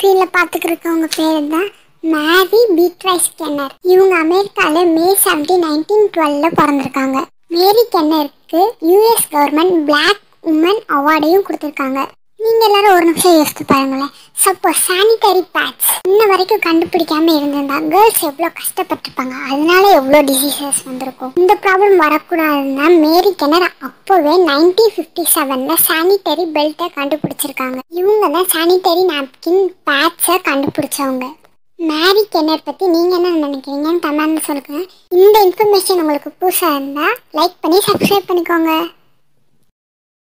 ஸ்க்ரீனில் பார்த்துக்கிறவங்க பேர் தான் மேரி பீட்ரைஸ் கென்னர் இவங்க அமெரிக்காவில் மே செவன்டீன் நைன்டீன் டுவெல்ல பிறந்திருக்காங்க மேரி கென்னருக்கு யூஎஸ் கவர்மெண்ட் பிளாக் உமன் அவார்டையும் கொடுத்துருக்காங்க நீங்கள் எல்லாரும் ஒரு நிமிஷம் யோசித்து பாருங்களேன் சப்போஸ் சானிட்டரி பேட்ஸ் இன்ன வரைக்கும் கண்டுபிடிக்காம இருந்திருந்தா கேர்ள்ஸ் எவ்வளோ கஷ்டப்பட்டிருப்பாங்க அதனால எவ்வளோ டிசீசஸ் வந்திருக்கும் இந்த ப்ராப்ளம் வரக்கூடாதுன்னா மேரி கிணறு அப்போவே நைன்டீன் ஃபிஃப்டி செவனில் சானிட்டரி பெல்ட்டை கண்டுபிடிச்சிருக்காங்க இவங்க தான் சானிட்டரி நாப்கின் பேட்ஸை கண்டுபிடிச்சவங்க மேரி கென்னர் பற்றி நீங்கள் என்ன நினைக்கிறீங்கன்னு கமெண்ட்ல சொல்லுங்கள் இந்த இன்ஃபர்மேஷன் உங்களுக்கு புதுசாக இருந்தால் லைக் பண்ணி சப்ஸ்கிரைப் பண்ணிக்கோங்க